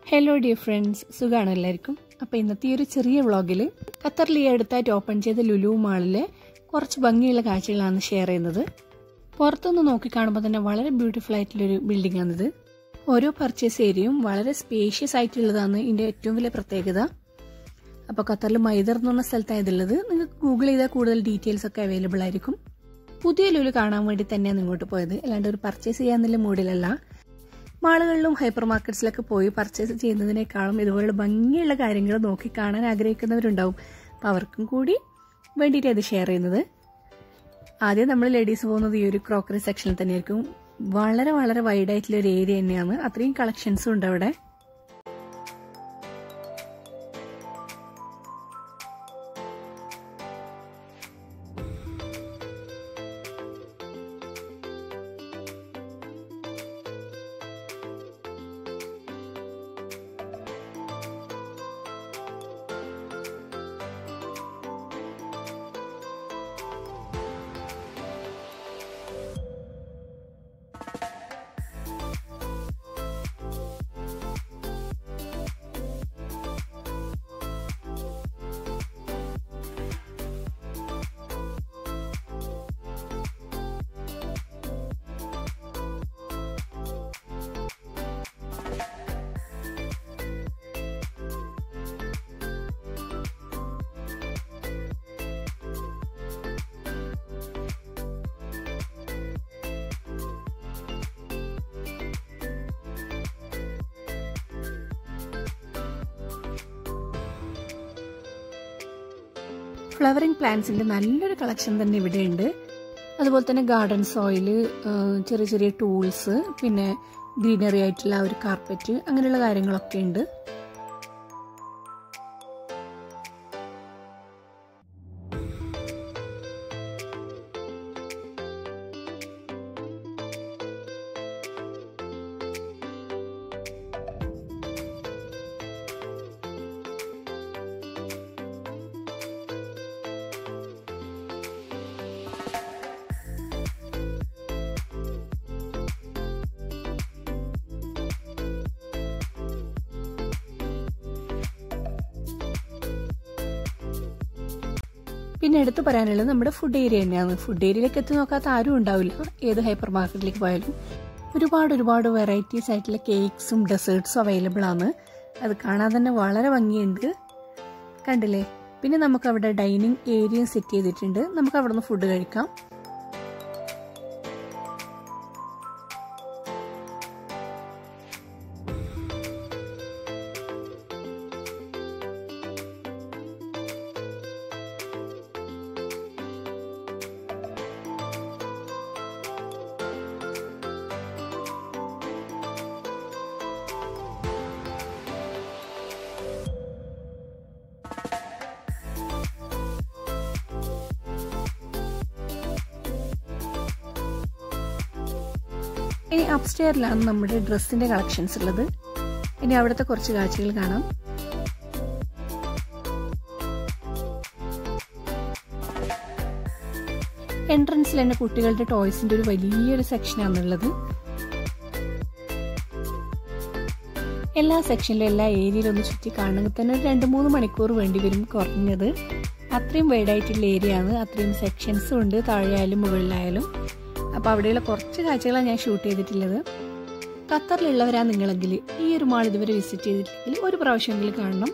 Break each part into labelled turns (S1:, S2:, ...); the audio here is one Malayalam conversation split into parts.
S1: ഹലോ ഡിയർ ഫ്രണ്ട്സ് സുഖമാണ് എല്ലാവർക്കും അപ്പോൾ ഇന്നത്തെ ഈ ഒരു ചെറിയ വ്ളോഗിൽ ഖത്തറിൽ ഈ അടുത്തായിട്ട് ഓപ്പൺ ചെയ്ത ലുലു മാളിലെ കുറച്ച് ഭംഗിയുള്ള കാഴ്ചകളാണ് ഷെയർ ചെയ്യുന്നത് പുറത്തുനിന്ന് നോക്കി കാണുമ്പോൾ തന്നെ വളരെ ബ്യൂട്ടിഫുൾ ആയിട്ടുള്ളൊരു ബിൽഡിംഗ് ആണിത് ഓരോ പർച്ചേസ് ഏരിയയും വളരെ സ്പേഷ്യസ് ആയിട്ടുള്ളതാണ് ഇതിൻ്റെ ഏറ്റവും വലിയ പ്രത്യേകത അപ്പോൾ ഖത്തറിൽ മൈദർ എന്ന് പറഞ്ഞ സ്ഥലത്താണ് ഇതുള്ളത് നിങ്ങൾക്ക് ഗൂഗിൾ ചെയ്താൽ കൂടുതൽ ഡീറ്റെയിൽസ് ഒക്കെ അവൈലബിൾ ആയിരിക്കും പുതിയ ലുലു കാണാൻ വേണ്ടി തന്നെയാണ് ഇങ്ങോട്ട് പോയത് അല്ലാണ്ട് ഒരു പർച്ചേസ് ചെയ്യാന്നുള്ള മൂഡിലല്ല മാളുകളിലും ഹൈപ്പർ മാർക്കറ്റ്സിലൊക്കെ പോയി പർച്ചേസ് ചെയ്യുന്നതിനേക്കാളും ഇതുപോലുള്ള ഭംഗിയുള്ള കാര്യങ്ങൾ നോക്കി കാണാൻ ആഗ്രഹിക്കുന്നവരുണ്ടാവും അപ്പോൾ അവർക്കും കൂടി വേണ്ടിയിട്ട് അത് ഷെയർ ചെയ്യുന്നത് ആദ്യം നമ്മൾ ലേഡീസ് പോകുന്നത് ഈ ഒരു ക്രോക്കറി സെക്ഷനിൽ തന്നെയായിരിക്കും വളരെ വളരെ വൈഡ് ആയിട്ടുള്ള ഒരു ഏരിയ തന്നെയാണ് അത്രയും കളക്ഷൻസും ഉണ്ട് അവിടെ ഫ്ലവറിംഗ് പ്ലാന്റ്സിന്റെ നല്ലൊരു കളക്ഷൻ തന്നെ ഇവിടെയുണ്ട് അതുപോലെ തന്നെ ഗാർഡൻ സോയില് ചെറിയ ചെറിയ ടൂൾസ് പിന്നെ ഗ്രീനറി ആയിട്ടുള്ള ഒരു കാർപ്പറ്റ് അങ്ങനെയുള്ള കാര്യങ്ങളൊക്കെ ഉണ്ട് പിന്നെ എടുത്തു പറയാനുള്ളത് നമ്മുടെ ഫുഡ് ഏരിയ തന്നെയാണ് ഫുഡ് ഏരിയയിലേക്ക് എത്തി നോക്കാത്ത ആരും ഉണ്ടാവില്ല ഏത് ഹൈപ്പർ മാർക്കറ്റിലേക്ക് പോയാലും ഒരുപാട് ഒരുപാട് വെറൈറ്റീസ് ആയിട്ടുള്ള കേക്ക്സും ഡെസേർട്സും അവൈലബിൾ ആണ് അത് കാണാൻ തന്നെ വളരെ ഭംഗിയുണ്ട് കണ്ടില്ലേ പിന്നെ നമുക്ക് അവിടെ ഡൈനിങ് ഏരിയയും സെറ്റ് ചെയ്തിട്ടുണ്ട് നമുക്ക് അവിടെ നിന്ന് ഫുഡ് കഴിക്കാം ഇനി അപ്സ്റ്റെയറിലാണ് നമ്മുടെ ഡ്രസ്സിന്റെ കളക്ഷൻസ് ഉള്ളത് ഇനി അവിടുത്തെ കുറച്ച് കാഴ്ചകൾ കാണാം എൻട്രൻസിൽ തന്നെ കുട്ടികളുടെ ടോയ്സിന്റെ ഒരു വലിയൊരു സെക്ഷനാണുള്ളത് എല്ലാ സെക്ഷനിലും എല്ലാ ഏരിയയിലും ഒന്ന് ചുറ്റി കാണണമെങ്കിൽ തന്നെ ഒരു രണ്ട് മൂന്ന് മണിക്കൂർ വേണ്ടി വരും കുറഞ്ഞത് അത്രയും വൈഡായിട്ടുള്ള ഏരിയ ആണ് അത്രയും സെക്ഷൻസും ഉണ്ട് താഴെയായാലും മുകളിലായാലും അപ്പോൾ അവിടെയുള്ള കുറച്ച് കാഴ്ചകളാണ് ഞാൻ ഷൂട്ട് ചെയ്തിട്ടുള്ളത് ഖത്തറിലുള്ളവരാ നിങ്ങളെങ്കിൽ ഈ ഒരു മാൾ ഇതുവരെ വിസിറ്റ് ചെയ്തിട്ടില്ലെങ്കിൽ ഒരു പ്രാവശ്യമെങ്കിലും കാണണം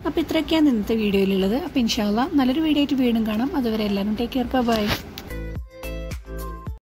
S1: അപ്പോൾ ഇത്രയൊക്കെയാണ് ഇന്നത്തെ വീഡിയോയിലുള്ളത് അപ്പോൾ ഇൻഷാല്ല നല്ലൊരു വീഡിയോ ആയിട്ട് വീണ്ടും കാണാം അതുവരെ എല്ലാവരും ടേക്ക് കെയർ ബൈ